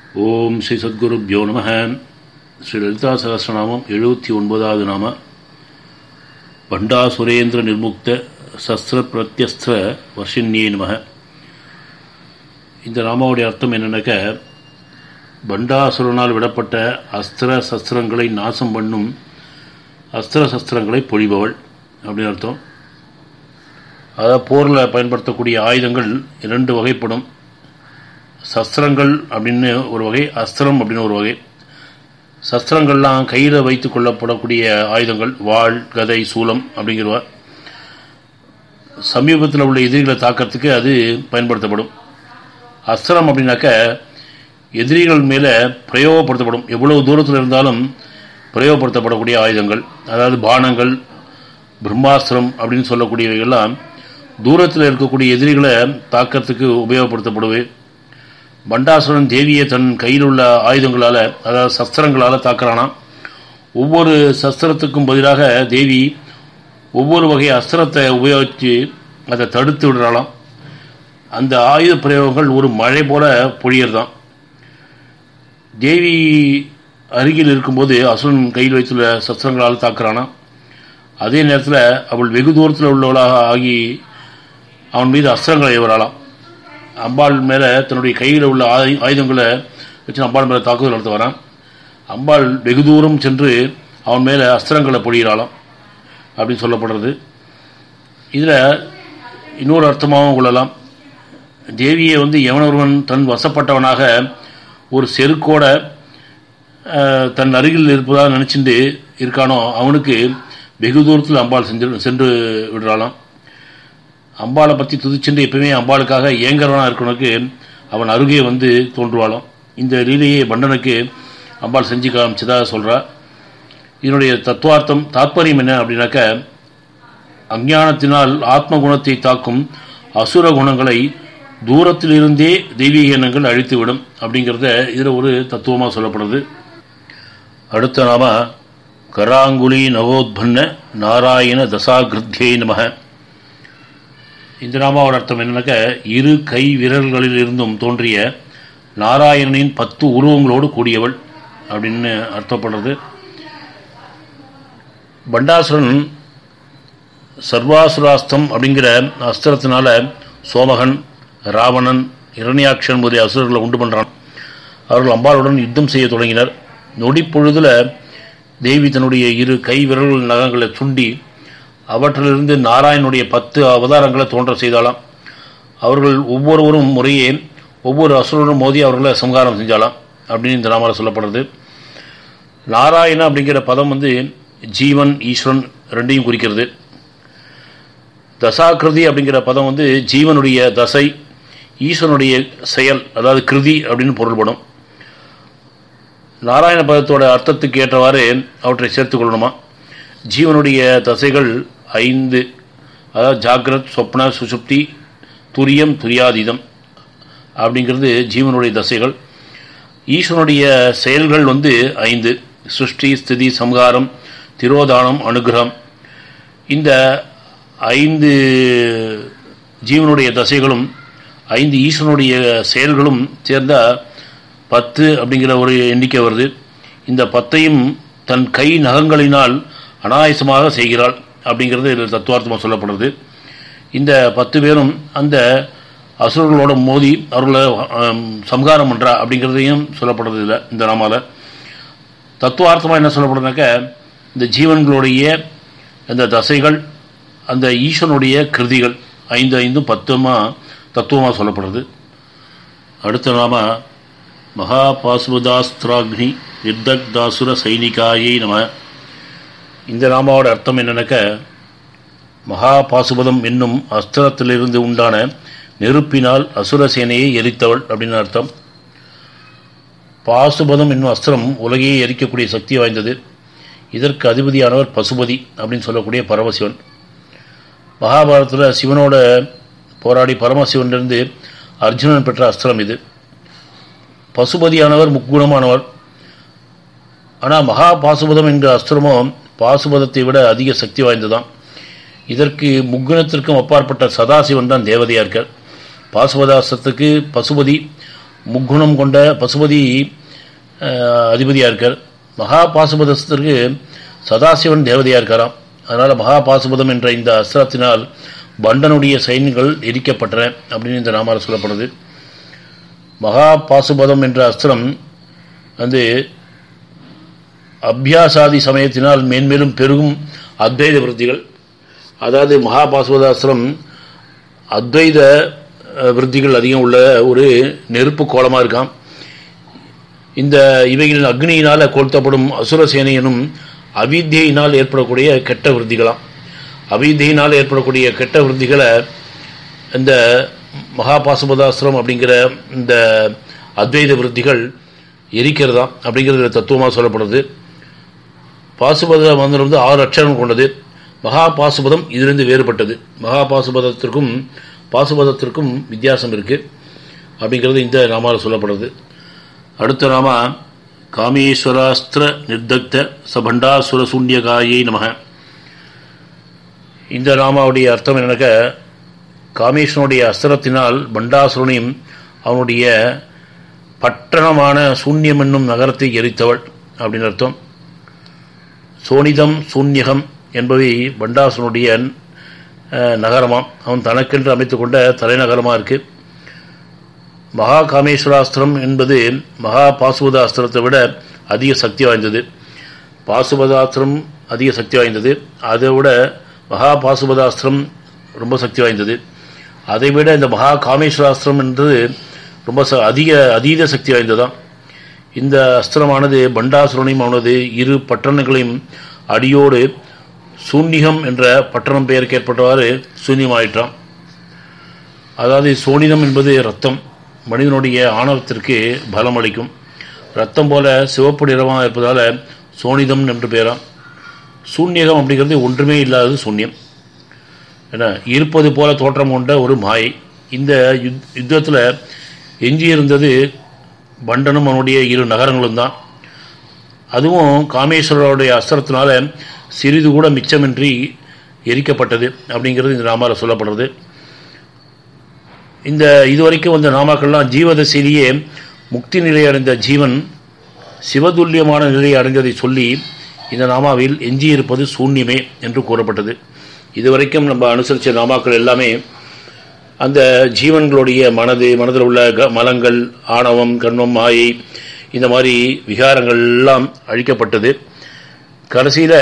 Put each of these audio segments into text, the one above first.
ஓம் ஸ்ரீ சத்குருப்யோ நம ஸ்ரீ லலிதா சகசிரநாமம் எழுபத்தி ஒன்பதாவது நாம பண்டாசுரேந்திர நிர்முக்த சஸ்திர பிரத்யஸ்திர வர்ஷின்யே நம இந்த நாமாவுடைய அர்த்தம் என்னன்னாக்க பண்டாசுரனால் விடப்பட்ட அஸ்திர சஸ்திரங்களை நாசம் பண்ணும் அஸ்திர சஸ்திரங்களை பொழிபவள் அப்படின்னு அர்த்தம் அதாவது போரில் பயன்படுத்தக்கூடிய ஆயுதங்கள் இரண்டு வகைப்படும் சஸ்திரங்கள் அப்படின்னு ஒரு வகை அஸ்திரம் அப்படின்னு ஒரு வகை சஸ்திரங்கள்லாம் கையில் வைத்து கொள்ளப்படக்கூடிய ஆயுதங்கள் வாள் கதை சூலம் அப்படிங்கிறவ சமீபத்தில் உள்ள எதிரிகளை தாக்கிறதுக்கு அது பயன்படுத்தப்படும் அஸ்திரம் அப்படின்னாக்க எதிரிகள் மேலே பிரயோகப்படுத்தப்படும் எவ்வளவு தூரத்தில் இருந்தாலும் பிரயோகப்படுத்தப்படக்கூடிய ஆயுதங்கள் அதாவது பானங்கள் பிரம்மாஸ்திரம் அப்படின்னு சொல்லக்கூடியவைகள்லாம் தூரத்தில் இருக்கக்கூடிய எதிரிகளை தாக்கிறதுக்கு உபயோகப்படுத்தப்படுவே பண்டாசுரன் தேவியை தன் கையில் உள்ள ஆயுதங்களால் அதாவது சஸ்திரங்களால் தாக்குறானாம் ஒவ்வொரு சஸ்திரத்துக்கும் பதிலாக தேவி ஒவ்வொரு வகை அஸ்திரத்தை உபயோகித்து அதை தடுத்து விடுறாளாம் அந்த ஆயுத பிரயோகங்கள் ஒரு மழை போல பொழியறதான் தேவி அருகில் இருக்கும்போது அசுரன் கையில் வைத்துள்ள சஸ்திரங்களால் தாக்குறானா அதே நேரத்தில் அவள் வெகு தூரத்தில் உள்ளவளாக ஆகி அவன் மீது அஸ்திரங்களை ஏவராளாம் அம்பாள் மேலே தன்னுடைய கையில் உள்ள ஆயு ஆயுதங்களை வச்சு அம்பாள் மேலே தாக்குதல் நடத்த வரான் அம்பாள் வெகு தூரம் சென்று அவன் மேலே அஸ்திரங்களை பொழியிறாளாம் அப்படின்னு சொல்லப்படுறது இதில் இன்னொரு அர்த்தமாகவும் கொள்ளலாம் தேவியை வந்து எவனொருவன் தன் வசப்பட்டவனாக ஒரு செருக்கோட தன் அருகில் இருப்பதாக நினச்சிட்டு இருக்கானோ அவனுக்கு வெகு தூரத்தில் அம்பாள் சென்று சென்று விடுறாளாம் அம்பாளை பற்றி துதிச்சென்று எப்பவுமே அம்பாளுக்காக ஏங்கரவனாக இருக்கணுக்கு அவன் அருகே வந்து தோன்றுவாளாம் இந்த லீலையை பண்டனுக்கு அம்பாள் செஞ்சு காமிச்சதாக சொல்கிறா இதனுடைய தத்துவார்த்தம் தாத்பரியம் என்ன அப்படின்னாக்க அஞ்ஞானத்தினால் ஆத்ம குணத்தை தாக்கும் அசுர குணங்களை தூரத்திலிருந்தே தெய்வீக எண்ணங்கள் அழித்துவிடும் அப்படிங்கிறத இதில் ஒரு தத்துவமாக சொல்லப்படுது அடுத்த நாம கராங்குலி நவோத்பன்ன நாராயண தசாகிருத்தியை நமக இந்த நாமாவோட அர்த்தம் என்னன்னாக்க இரு கை விரல்களில் இருந்தும் தோன்றிய நாராயணனின் பத்து உருவங்களோடு கூடியவள் அப்படின்னு அர்த்தப்படுறது பண்டாசுரன் சர்வாசுராஸ்தம் அப்படிங்கிற அஸ்திரத்தினால சோமகன் ராவணன் இரணியாட்சன் முதலிய அசுரர்களை உண்டு பண்ணுறான் அவர்கள் அம்பாளுடன் யுத்தம் செய்ய தொடங்கினர் நொடி பொழுதில் தேவி தன்னுடைய இரு கை விரல்கள் நகங்களை சுண்டி அவற்றிலிருந்து நாராயணனுடைய பத்து அவதாரங்களை தோன்ற செய்தாலாம் அவர்கள் ஒவ்வொருவரும் முறையே ஒவ்வொரு அசுரனும் மோதி அவர்களை சம்ஹாரம் செஞ்சாலாம் அப்படின்னு இந்த நாமாவில் சொல்லப்படுறது நாராயண அப்படிங்கிற பதம் வந்து ஜீவன் ஈஸ்வரன் ரெண்டையும் குறிக்கிறது தசாகிருதி அப்படிங்கிற பதம் வந்து ஜீவனுடைய தசை ஈஸ்வனுடைய செயல் அதாவது கிருதி அப்படின்னு பொருள்படும் நாராயண பதத்தோட அர்த்தத்துக்கு ஏற்றவாறு அவற்றை சேர்த்துக் கொள்ளணுமா ஜீவனுடைய தசைகள் ஐந்து அதாவது ஜாகிரத் சொப்ன சுசுப்தி துரியம் துரியாதீதம் அப்படிங்கிறது ஜீவனுடைய தசைகள் ஈஸ்வனுடைய செயல்கள் வந்து ஐந்து சிருஷ்டி ஸ்திதி சம்ஹாரம் திரோதானம் அனுகிரகம் இந்த ஐந்து ஜீவனுடைய தசைகளும் ஐந்து ஈஸ்வனுடைய செயல்களும் சேர்ந்தால் பத்து அப்படிங்கிற ஒரு எண்ணிக்கை வருது இந்த பத்தையும் தன் கை நகங்களினால் அனாயசமாக செய்கிறாள் அப்படிங்கிறது இதில் தத்துவார்த்தமாக சொல்லப்படுறது இந்த பத்து பேரும் அந்த அசுரர்களோட மோதி அவர்களை சம்ஹாரம் பண்ணுறா அப்படிங்கிறதையும் சொல்லப்படுறது இல்லை இந்த நாமால தத்துவார்த்தமாக என்ன சொல்லப்படுதுனாக்க இந்த ஜீவன்களுடைய அந்த தசைகள் அந்த ஈஸ்வனுடைய கிருதிகள் ஐந்து ஐந்தும் பத்துமாக தத்துவமாக சொல்லப்படுறது அடுத்த நாம மகா பாசுபதாஸ்திராக்னி நிர்தக்தாசுர சைனிகாயை நம இந்த நாமாவோட அர்த்தம் என்னன்னாக்க மகா பாசுபதம் என்னும் அஸ்திரத்திலிருந்து உண்டான நெருப்பினால் அசுர சேனையை எரித்தவள் அப்படின்னு அர்த்தம் பாசுபதம் என்னும் அஸ்திரம் உலகையே எரிக்கக்கூடிய சக்தி வாய்ந்தது இதற்கு அதிபதியானவர் பசுபதி அப்படின்னு சொல்லக்கூடிய பரமசிவன் மகாபாரதத்தில் சிவனோட போராடி பரமசிவனிலிருந்து அர்ஜுனன் பெற்ற அஸ்திரம் இது பசுபதியானவர் முக்குணமானவர் ஆனால் மகா பாசுபதம் என்ற அஸ்திரமோ பாசுபதத்தை விட அதிக சக்தி வாய்ந்ததான் இதற்கு முக்குணத்திற்கும் அப்பாற்பட்ட சதாசிவன் தான் தேவதையாக இருக்கார் பாசுபதாஸ்திரத்துக்கு பசுபதி முக்குணம் கொண்ட பசுபதி அதிபதியாக இருக்கார் மகா பாசுபதத்திற்கு சதாசிவன் தேவதையாக இருக்காராம் அதனால் மகா பாசுபதம் என்ற இந்த அஸ்திரத்தினால் பண்டனுடைய சைன்யங்கள் எரிக்கப்பட்டன அப்படின்னு இந்த நாமால் சொல்லப்படுது மகா பாசுபதம் என்ற அஸ்திரம் வந்து அபியாசாதி சமயத்தினால் மேன்மேலும் பெருகும் அத்வைத விருத்திகள் அதாவது மகா பாசுபதாஸ்திரம் அத்வைத விருத்திகள் அதிகம் உள்ள ஒரு நெருப்பு கோலமாக இருக்காம் இந்த இவைகளின் அக்னியினால் கொளுத்தப்படும் அசுரசேனை எனும் அவித்தியினால் ஏற்படக்கூடிய கெட்ட விருத்திகளாம் அவித்தியினால் ஏற்படக்கூடிய கெட்ட விருத்திகளை இந்த மகா பாசுபதாஸ்திரம் அப்படிங்கிற இந்த அத்வைத விருத்திகள் எரிக்கிறதா அப்படிங்கிறது தத்துவமாக சொல்லப்படுது பாசுபத மந்திரம் வந்து ஆறு அக்ஷரம் கொண்டது மகா பாசுபதம் இதிலிருந்து வேறுபட்டது மகா பாசுபதத்திற்கும் பாசுபதத்திற்கும் வித்தியாசம் இருக்குது அப்படிங்கிறது இந்த நாமாவில் சொல்லப்படுறது அடுத்த நாம காமேஸ்வராஸ்திர நிர்தக்த சபண்டாசுர சூன்யகாயை நமக இந்த நாமாவுடைய அர்த்தம் என்னக்க காமேஸ்வரனுடைய அஸ்திரத்தினால் பண்டாசுரனையும் அவனுடைய பட்டணமான சூன்யம் என்னும் நகரத்தை எரித்தவள் அப்படின்னு அர்த்தம் சோனிதம் சூன்யகம் என்பவை பண்டாசுரனுடைய நகரமாம் அவன் தனக்கென்று அமைத்து கொண்ட தலைநகரமாக இருக்குது மகா காமேஸ்வராஸ்திரம் என்பது மகா பாசுபதாஸ்திரத்தை விட அதிக சக்தி வாய்ந்தது பாசுபதாஸ்திரம் அதிக சக்தி வாய்ந்தது அதை விட மகா பாசுபதாஸ்திரம் ரொம்ப சக்தி வாய்ந்தது அதை விட இந்த மகா காமேஸ்வராஸ்திரம் என்றது ரொம்ப ச அதிக அதீத சக்தி வாய்ந்ததான் இந்த அஸ்திரமானது பண்டாசுரனையும் அவனது இரு பட்டணங்களையும் அடியோடு சூன்னிகம் என்ற பட்டணம் பெயருக்கு ஏற்பட்டவாறு சூன்யமாயிற்றான் அதாவது சோனிதம் என்பது ரத்தம் மனிதனுடைய ஆணவத்திற்கு பலம் அளிக்கும் ரத்தம் போல சிவப்பு நிறமாக இருப்பதால் சோனிதம் என்று பெயராம் சூன்யகம் அப்படிங்கிறது ஒன்றுமே இல்லாதது சூன்யம் ஏன்னா இருப்பது போல தோற்றம் கொண்ட ஒரு மாயை இந்த யுத் யுத்தத்தில் எஞ்சியிருந்தது பண்டனும் அவனுடைய இரு நகரங்களும் தான் அதுவும் காமேஸ்வரருடைய அஸ்திரத்தினால சிறிது கூட மிச்சமின்றி எரிக்கப்பட்டது அப்படிங்கிறது இந்த நாமாவில் சொல்லப்படுறது இந்த இதுவரைக்கும் வந்த நாமாக்கள்லாம் ஜீவதசையிலேயே முக்தி நிலை அடைந்த ஜீவன் சிவதுல்லியமான நிலையை அடைந்ததை சொல்லி இந்த நாமாவில் எஞ்சியிருப்பது சூன்யமே என்று கூறப்பட்டது இதுவரைக்கும் நம்ம அனுசரித்த நாமாக்கள் எல்லாமே அந்த ஜீவன்களுடைய மனது மனதில் உள்ள க மலங்கள் ஆணவம் கண்மம் மாயை இந்த மாதிரி விகாரங்கள் எல்லாம் அழிக்கப்பட்டது கடைசியில்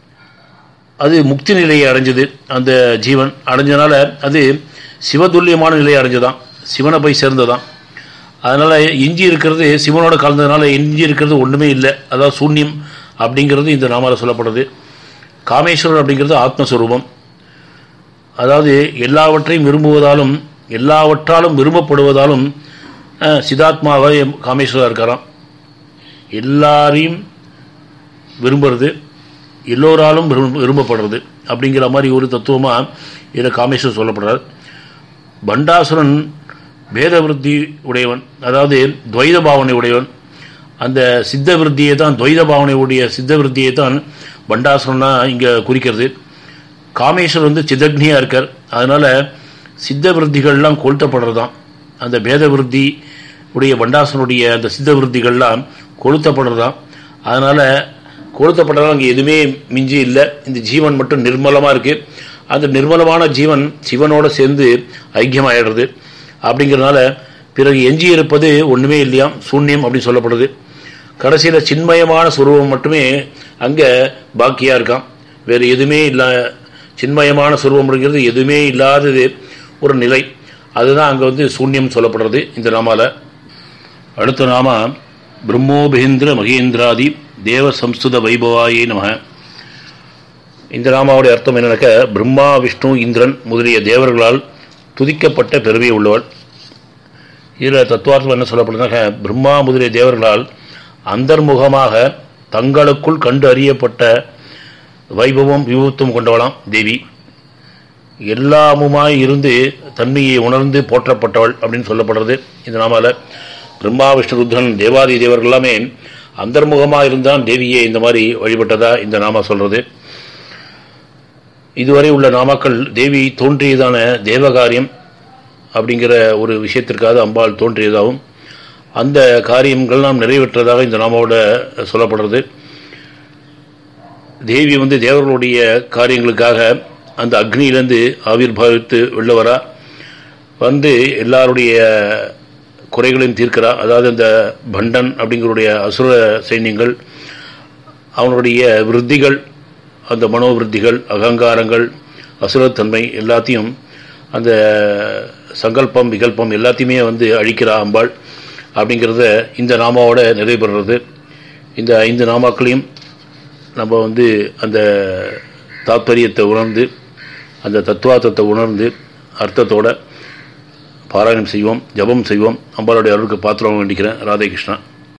அது முக்தி நிலையை அடைஞ்சது அந்த ஜீவன் அடைஞ்சனால அது சிவதுல்லியமான நிலையை அடைஞ்சதான் சிவனை போய் சேர்ந்ததான் அதனால் எஞ்சி இருக்கிறது சிவனோட கலந்ததுனால எஞ்சி இருக்கிறது ஒன்றுமே இல்லை அதாவது சூன்யம் அப்படிங்கிறது இந்த நாமாவில் சொல்லப்படுது காமேஸ்வரர் அப்படிங்கிறது ஆத்மஸ்வரூபம் அதாவது எல்லாவற்றையும் விரும்புவதாலும் எல்லாவற்றாலும் விரும்பப்படுவதாலும் சிதாத்மாவை காமேஸ்வரர் இருக்காராம் எல்லாரையும் விரும்புறது எல்லோராலும் விரும்பப்படுறது அப்படிங்கிற மாதிரி ஒரு தத்துவமாக இதில் காமேஸ்வரர் சொல்லப்படுறார் பண்டாசுரன் பேத விருத்தி உடையவன் அதாவது துவைத பாவனை உடையவன் அந்த சித்த விருத்தியை தான் துவைத பாவனையுடைய சித்த விருத்தியை தான் பண்டாசுரனா இங்கே குறிக்கிறது காமேஸ்வரர் வந்து சிதக்னியாக இருக்கார் அதனால் சித்த விருத்திகள்லாம் கொளுத்தப்படுறது தான் அந்த பேத விருத்தி உடைய பண்டாசனுடைய அந்த சித்த விருத்திகள்லாம் கொளுத்தப்படுறது தான் அதனால் கொளுத்தப்பட்டதால் அங்கே எதுவுமே மிஞ்சி இல்லை இந்த ஜீவன் மட்டும் நிர்மலமாக இருக்குது அந்த நிர்மலமான ஜீவன் சிவனோடு சேர்ந்து ஐக்கியமாயிடுறது அப்படிங்கிறதுனால பிறகு எஞ்சி இருப்பது ஒன்றுமே இல்லையா சூன்யம் அப்படின்னு சொல்லப்படுது கடைசியில் சின்மயமான சுரூபம் மட்டுமே அங்கே பாக்கியாக இருக்கான் வேறு எதுவுமே இல்லை சின்மயமான சுரூபம் அப்படிங்கிறது எதுவுமே இல்லாதது ஒரு நிலை அதுதான் அங்கே வந்து சூன்யம் சொல்லப்படுறது இந்த நாமால அடுத்த நாம பிரம்மோபேந்திர மகேந்திராதி தேவ சம்ஸ்துத வைபவாயே நம இந்த நாமாவுடைய அர்த்தம் என்னன்னாக்க பிரம்மா விஷ்ணு இந்திரன் முதலிய தேவர்களால் துதிக்கப்பட்ட பெருமை உள்ளவள் இதில் தத்துவார்த்தம் என்ன சொல்லப்படுதுனாக்க பிரம்மா முதலிய தேவர்களால் அந்தர்முகமாக தங்களுக்குள் கண்டு அறியப்பட்ட வைபவம் விபத்துவம் கொண்டவளாம் தேவி எல்லாமுமாய் இருந்து தன்மையை உணர்ந்து போற்றப்பட்டவள் அப்படின்னு சொல்லப்படுறது இந்த நாமால பிரம்மா விஷ்ணு ருத்ரன் தேவாதி தேவர்கள் எல்லாமே அந்தர்முகமாக இருந்தான் தேவியை இந்த மாதிரி வழிபட்டதா இந்த நாமா சொல்றது இதுவரை உள்ள நாமாக்கள் தேவி தோன்றியதான தேவகாரியம் அப்படிங்கிற ஒரு விஷயத்திற்காக அம்பாள் தோன்றியதாகவும் அந்த காரியங்கள் நாம் நிறைவேற்றதாக இந்த நாமாவோட சொல்லப்படுறது தேவி வந்து தேவர்களுடைய காரியங்களுக்காக அந்த அக்னியிலேருந்து ஆவிர்பாவித்து வெளில வரா வந்து எல்லாருடைய குறைகளையும் தீர்க்கிறா அதாவது அந்த பண்டன் அப்படிங்கிறடைய அசுர சைன்யங்கள் அவனுடைய விருத்திகள் அந்த மனோவிருத்திகள் அகங்காரங்கள் அசுரத்தன்மை எல்லாத்தையும் அந்த சங்கல்பம் விகல்பம் எல்லாத்தையுமே வந்து அழிக்கிறா அம்பாள் அப்படிங்கிறத இந்த நாமாவோட நிறைவு பெறுறது இந்த ஐந்து நாமாக்களையும் நம்ம வந்து அந்த தாத்பரியத்தை உணர்ந்து அந்த தத்துவார்த்தத்தை உணர்ந்து அர்த்தத்தோட பாராயணம் செய்வோம் ஜபம் செய்வோம் அம்பாளுடைய அருளுக்கு பாத்திரம் வேண்டிக்கிறேன் ராதே கிருஷ்ணா